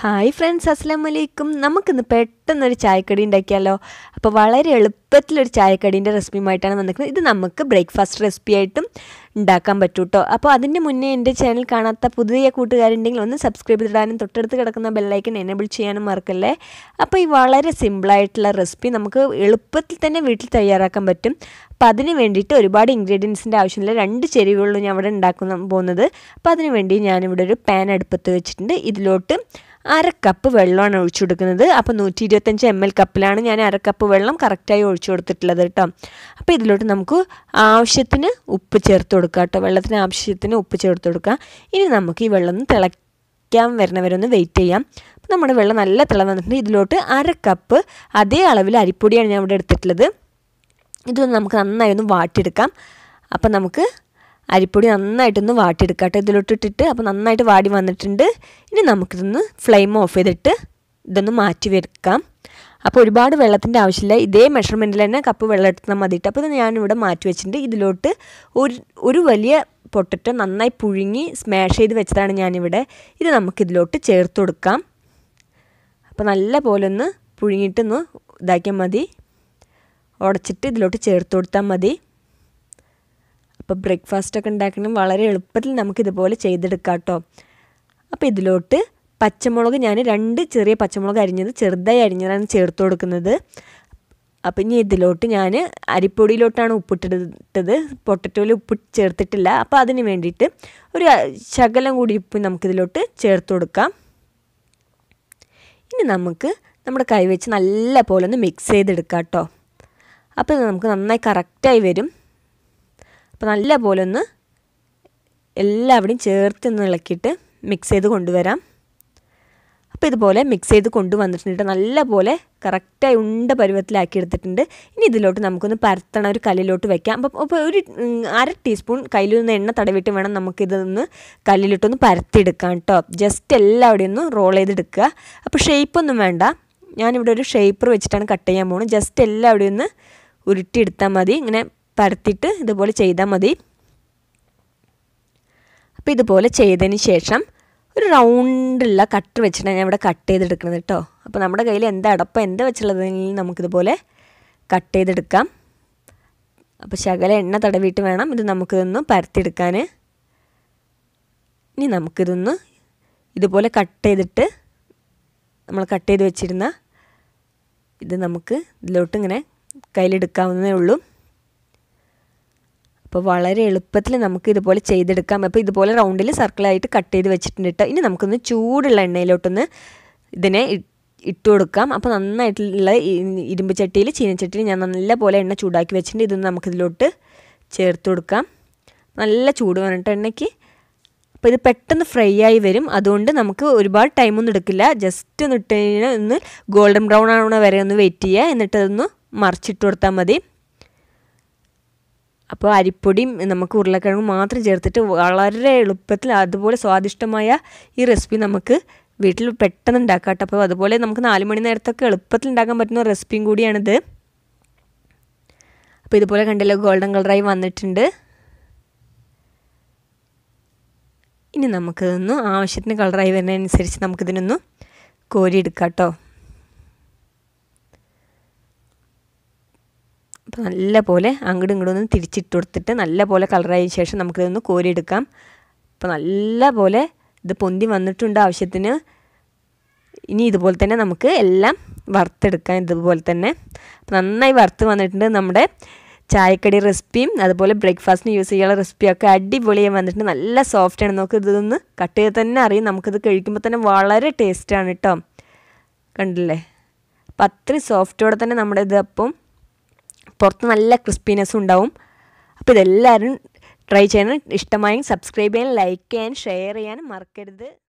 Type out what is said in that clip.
hi friends അസ്സാം വലൈക്കും നമുക്കിന്ന് പെട്ടെന്നൊരു ചായക്കടി ഉണ്ടാക്കിയാലോ അപ്പോൾ വളരെ എളുപ്പത്തിലൊരു ചായക്കടീൻ്റെ റെസിപ്പിയുമായിട്ടാണ് വന്നിരിക്കുന്നത് ഇത് നമുക്ക് ബ്രേക്ക്ഫാസ്റ്റ് റെസിപ്പി ആയിട്ടും ഉണ്ടാക്കാൻ പറ്റും കേട്ടോ അപ്പോൾ അതിൻ്റെ മുന്നേ എൻ്റെ ചാനൽ കാണാത്ത പുതിയ കൂട്ടുകാരുണ്ടെങ്കിൽ ഒന്ന് സബ്സ്ക്രൈബ് ചെയ്തിടാനും തൊട്ടടുത്ത് കിടക്കുന്ന ബെല്ലൈക്കൻ എനേബിൾ ചെയ്യാനും മറക്കല്ലേ അപ്പോൾ ഈ വളരെ സിമ്പിളായിട്ടുള്ള റെസിപ്പി നമുക്ക് എളുപ്പത്തിൽ തന്നെ വീട്ടിൽ തയ്യാറാക്കാൻ പറ്റും അപ്പോൾ അതിന് വേണ്ടിയിട്ട് ഒരുപാട് ഇൻഗ്രീഡിയൻസിൻ്റെ ആവശ്യമില്ല രണ്ട് ചെരുവുകളും ഞാൻ ഇവിടെ ഉണ്ടാക്കുന്ന പോകുന്നത് അപ്പോൾ അതിന് വേണ്ടി ഞാനിവിടെ ഒരു പാൻ അടുപ്പത്ത് വെച്ചിട്ടുണ്ട് ഇതിലോട്ട് അര കപ്പ് വെള്ളമാണ് ഒഴിച്ചു കൊടുക്കുന്നത് അപ്പോൾ നൂറ്റി ഇരുപത്തഞ്ച് എം എൽ കപ്പിലാണ് ഞാൻ അര കപ്പ് വെള്ളം കറക്റ്റായി ഒഴിച്ചു കൊടുത്തിട്ടുള്ളത് കേട്ടോ അപ്പോൾ ഇതിലോട്ട് നമുക്ക് ആവശ്യത്തിന് ഉപ്പ് ചേർത്ത് കൊടുക്കുക കേട്ടോ വെള്ളത്തിന് ആവശ്യത്തിന് ഉപ്പ് ചേർത്ത് കൊടുക്കുക ഇനി നമുക്ക് ഈ വെള്ളം ഒന്ന് തിളയ്ക്കാൻ വരണവരെ ഒന്ന് വെയിറ്റ് ചെയ്യാം അപ്പോൾ നമ്മുടെ വെള്ളം നല്ല തിള വന്നിട്ടുണ്ട് ഇതിലോട്ട് അര കപ്പ് അതേ അളവിൽ അരിപ്പൊടിയാണ് ഞാൻ ഇവിടെ എടുത്തിട്ടുള്ളത് ഇതൊന്ന് നമുക്ക് നന്നായി ഒന്ന് വാട്ടിയെടുക്കാം അപ്പം നമുക്ക് അരിപ്പൊടി നന്നായിട്ടൊന്ന് വാട്ടിയെടുക്കാം കേട്ടോ ഇതിലോട്ടിട്ടിട്ട് അപ്പോൾ നന്നായിട്ട് വാടി വന്നിട്ടുണ്ട് ഇനി നമുക്കിതൊന്ന് ഫ്ലെയിം ഓഫ് ചെയ്തിട്ട് ഇതൊന്ന് മാറ്റി വെക്കാം അപ്പോൾ ഒരുപാട് വെള്ളത്തിൻ്റെ ആവശ്യമില്ല ഇതേ മെഷർമെൻറ്റിൽ തന്നെ കപ്പ് വെള്ളം എടുത്താൽ മതിയിട്ട് അപ്പോൾ ഇത് ഞാനിവിടെ മാറ്റി വെച്ചിട്ടുണ്ട് ഇതിലോട്ട് ഒരു ഒരു വലിയ പൊട്ടറ്റോ നന്നായി പുഴുങ്ങി സ്മാഷ് ചെയ്ത് വെച്ചതാണ് ഞാനിവിടെ ഇത് നമുക്കിതിലോട്ട് ചേർത്ത് കൊടുക്കാം അപ്പോൾ നല്ല പോലെ ഒന്ന് പുഴുങ്ങിയിട്ടൊന്ന് ഇതാക്കിയാൽ മതി ഉടച്ചിട്ട് ഇതിലോട്ട് ചേർത്ത് കൊടുത്താൽ മതി അപ്പോൾ ബ്രേക്ക്ഫാസ്റ്റൊക്കെ ഉണ്ടാക്കണം വളരെ എളുപ്പത്തിൽ നമുക്കിതുപോലെ ചെയ്തെടുക്കാം കേട്ടോ അപ്പോൾ ഇതിലോട്ട് പച്ചമുളക് ഞാൻ രണ്ട് ചെറിയ പച്ചമുളക് അരിഞ്ഞത് ചെറുതായി അരിഞ്ഞതാണ് ചേർത്ത് കൊടുക്കുന്നത് അപ്പം ഇനി ഇതിലോട്ട് ഞാൻ അരിപ്പൊടിയിലോട്ടാണ് ഉപ്പിട്ടിട്ടത് പൊട്ടറ്റോയിൽ ഉപ്പ് ചേർത്തിട്ടില്ല അപ്പോൾ അതിന് വേണ്ടിയിട്ട് ഒരു ശകലം കൂടി ഉപ്പ് നമുക്കിതിലോട്ട് ചേർത്ത് കൊടുക്കാം ഇനി നമുക്ക് നമ്മുടെ കൈ വെച്ച് നല്ല പോലെ ഒന്ന് മിക്സ് ചെയ്തെടുക്കാം കേട്ടോ അപ്പോൾ ഇത് നമുക്ക് നന്നായി കറക്റ്റായി വരും അപ്പോൾ നല്ല പോലെ ഒന്ന് എല്ലാവിടെയും ചേർത്ത് ഒന്ന് ഇളക്കിയിട്ട് മിക്സ് ചെയ്ത് കൊണ്ടുവരാം അപ്പോൾ ഇതുപോലെ മിക്സ് ചെയ്ത് കൊണ്ടുവന്നിട്ടുണ്ട് നല്ല പോലെ കറക്റ്റായി ഉണ്ട പരുവത്തിലാക്കി എടുത്തിട്ടുണ്ട് ഇനി ഇതിലോട്ട് നമുക്കൊന്ന് പരത്തണ ഒരു കല്ലിലോട്ട് വെക്കാം അപ്പം അപ്പോൾ ഒരു അര ടീസ്പൂൺ കയ്യിൽ നിന്ന് എണ്ണ തടവിട്ട് വേണം നമുക്കിതൊന്ന് കല്ലിലിട്ടൊന്ന് പരത്തിയെടുക്കാം കേട്ടോ ജസ്റ്റ് എല്ലാവിടെയും ഒന്ന് റോൾ ചെയ്തെടുക്കുക അപ്പോൾ ഷേപ്പൊന്നും വേണ്ട ഞാനിവിടെ ഒരു ഷേപ്പർ വെച്ചിട്ടാണ് കട്ട് ചെയ്യാൻ പോകുന്നത് ജസ്റ്റ് എല്ലാവിടെയും ഒന്ന് ഉരുട്ടിയെടുത്താൽ മതി ഇങ്ങനെ പരത്തിയിട്ട് ഇതുപോലെ ചെയ്താൽ മതി അപ്പോൾ ഇതുപോലെ ചെയ്തതിന് ശേഷം ഒരു റൗണ്ടുള്ള കട്ടർ വെച്ചിട്ടാണ് ഞാൻ ഇവിടെ കട്ട് ചെയ്തെടുക്കുന്നത് കേട്ടോ അപ്പോൾ നമ്മുടെ കയ്യിൽ എന്താ അടപ്പം എന്താ വെച്ചുള്ളതെങ്കിൽ നമുക്കിതുപോലെ കട്ട് ചെയ്തെടുക്കാം അപ്പോൾ ശകല എണ്ണ തടവിയിട്ട് വേണം ഇത് നമുക്കിതൊന്ന് പരത്തിയെടുക്കാൻ ഇനി നമുക്കിതൊന്ന് ഇതുപോലെ കട്ട് ചെയ്തിട്ട് നമ്മൾ കട്ട് ചെയ്ത് വെച്ചിരുന്ന ഇത് നമുക്ക് ഇതിലോട്ട് ഇങ്ങനെ കയ്യിലെടുക്കാവുന്നതേ ഉള്ളൂ അപ്പോൾ വളരെ എളുപ്പത്തിൽ നമുക്ക് ഇതുപോലെ ചെയ്തെടുക്കാം അപ്പോൾ ഇതുപോലെ റൗണ്ടിൽ സർക്കിളായിട്ട് കട്ട് ചെയ്ത് വെച്ചിട്ടുണ്ട് കേട്ടോ ഇനി നമുക്കൊന്ന് ചൂടുള്ള എണ്ണയിലോട്ടൊന്ന് ഇതിനെ ഇട്ട് കൊടുക്കാം അപ്പോൾ നന്നായിട്ടുള്ള ഇരുമ്പ് ചട്ടിയിൽ ചീനച്ചട്ടിയിൽ ഞാൻ നല്ല പോലെ എണ്ണ ചൂടാക്കി വെച്ചിട്ടുണ്ട് ഇതൊന്ന് നമുക്കിതിലോട്ട് ചേർത്ത് കൊടുക്കാം നല്ല ചൂട് വേണം എണ്ണയ്ക്ക് അപ്പോൾ ഇത് പെട്ടെന്ന് ഫ്രൈ ആയി വരും അതുകൊണ്ട് നമുക്ക് ഒരുപാട് ടൈമൊന്നും എടുക്കില്ല ജസ്റ്റ് ഒന്ന് ഇട്ട് കഴിഞ്ഞാൽ ഒന്ന് ഗോൾഡൻ ബ്രൗൺ ആവണ വരെ ഒന്ന് വെയിറ്റ് ചെയ്യുക എന്നിട്ട് അതൊന്ന് മറിച്ചിട്ട് കൊടുത്താൽ മതി അപ്പോൾ അരിപ്പൊടിയും നമുക്ക് ഉരുളക്കിഴങ്ങ് മാത്രം ചേർത്തിട്ട് വളരെ എളുപ്പത്തിൽ അതുപോലെ സ്വാദിഷ്ടമായ ഈ റെസിപ്പി നമുക്ക് വീട്ടിൽ പെട്ടെന്ന് ഉണ്ടാക്കാം കേട്ടോ അപ്പോൾ അതുപോലെ നമുക്ക് നാല് മണി നേരത്തൊക്കെ എളുപ്പത്തിൽ ഉണ്ടാക്കാൻ പറ്റുന്ന റെസിപ്പിയും കൂടിയാണിത് അപ്പോൾ ഇതുപോലെ കണ്ടില്ല ഗോൾഡൻ കളറായി വന്നിട്ടുണ്ട് ഇനി നമുക്കിതൊന്ന് ആവശ്യത്തിന് കളറായി വരുന്നതനുസരിച്ച് നമുക്കിതിനൊന്ന് കോരിയെടുക്കാം കേട്ടോ അപ്പോൾ നല്ല പോലെ അങ്ങോട്ടും ഇങ്ങോട്ടും ഒന്ന് തിരിച്ചിട്ട് കൊടുത്തിട്ട് നല്ല പോലെ കളറായ ശേഷം നമുക്കിതൊന്ന് കോരിയെടുക്കാം അപ്പോൾ നല്ല പോലെ ഇത് പൊന്തി വന്നിട്ടുണ്ട് ആവശ്യത്തിന് ഇനി ഇതുപോലെ തന്നെ നമുക്ക് എല്ലാം വറുത്തെടുക്കാം ഇതുപോലെ തന്നെ അപ്പോൾ നന്നായി വറുത്ത് വന്നിട്ടുണ്ട് നമ്മുടെ ചായക്കടി റെസിപ്പിയും അതുപോലെ ബ്രേക്ക്ഫാസ്റ്റിന് യൂസ് ചെയ്യാനുള്ള റെസിപ്പിയൊക്കെ അടിപൊളിയായി വന്നിട്ടുണ്ട് നല്ല സോഫ്റ്റാണ് നമുക്ക് ഇതൊന്ന് കട്ട് ചെയ്ത് തന്നെ അറിയും നമുക്കിത് കഴിക്കുമ്പോൾ തന്നെ വളരെ ടേസ്റ്റാണ് കേട്ടോ കണ്ടില്ലേ അപ്പം അത്രയും സോഫ്റ്റോടെ തന്നെ നമ്മുടെ ഇത് അപ്പം പുറത്ത് നല്ല ക്രിസ്പിനെസ് ഉണ്ടാവും അപ്പോൾ ഇതെല്ലാവരും ട്രൈ ചെയ്യണം ഇഷ്ടമായും സബ്സ്ക്രൈബ് ചെയ്യാൻ ലൈക്ക് ചെയ്യാൻ ഷെയർ ചെയ്യാനും മറക്കരുത്